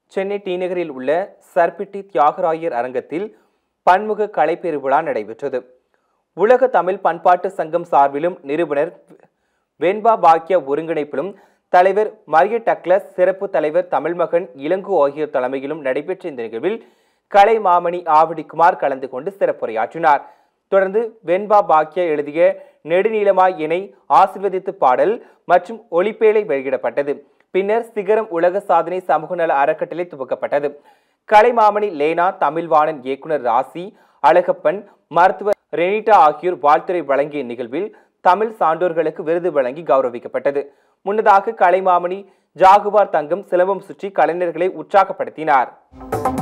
Chennai D நகரில் உள்ள சர்பிட்டி தியாகராயர் அரங்கத்தில் பன்முக கலைப்பெரு விழா நடைபெற்றது உலக தமிழ் பண்பாட்டு சங்கம் சார்பிலும் நிறுவனர் வெண்பா பாக்கிய ஒருங்கிணைப்பிலும் தலைவர் மரிய டக்ளஸ் சிறப்பு தலைவர் தமிழ்மகன் இளங்கோ ஆகியோர் தலைமையிலும் நடைபெற்ற இந்த நிகழ்வில் கலை மாமணி ஆவடி குமார் கலந்து கொண்டு சிறப்புரையாற்றினார் தொடர்ந்து வெண்பா பாக்கியா எழுதிய நெடுநீளமாய் இணை ஆசிர்வதித்து பாடல் மற்றும் ஒளிப்பேழை வெளியிடப்பட்டது பின்னர் சிகரம் உலக சாதனை சமூக நல அறக்கட்டளை துவக்கப்பட்டது கலைமாமணி லேனா தமிழ்வாணன் இயக்குனர் ராசி அழகப்பன் மருத்துவர் ரெனிட்டா ஆகியோர் வாழ்த்துரை வழங்கிய நிகழ்வில் தமிழ் சான்றோர்களுக்கு விருது வழங்கி கௌரவிக்கப்பட்டது முன்னதாக கலைமாமணி ஜாகுவார் தங்கம் சிலம்பம் சுற்றி கலைஞர்களை உற்சாகப்படுத்தினார்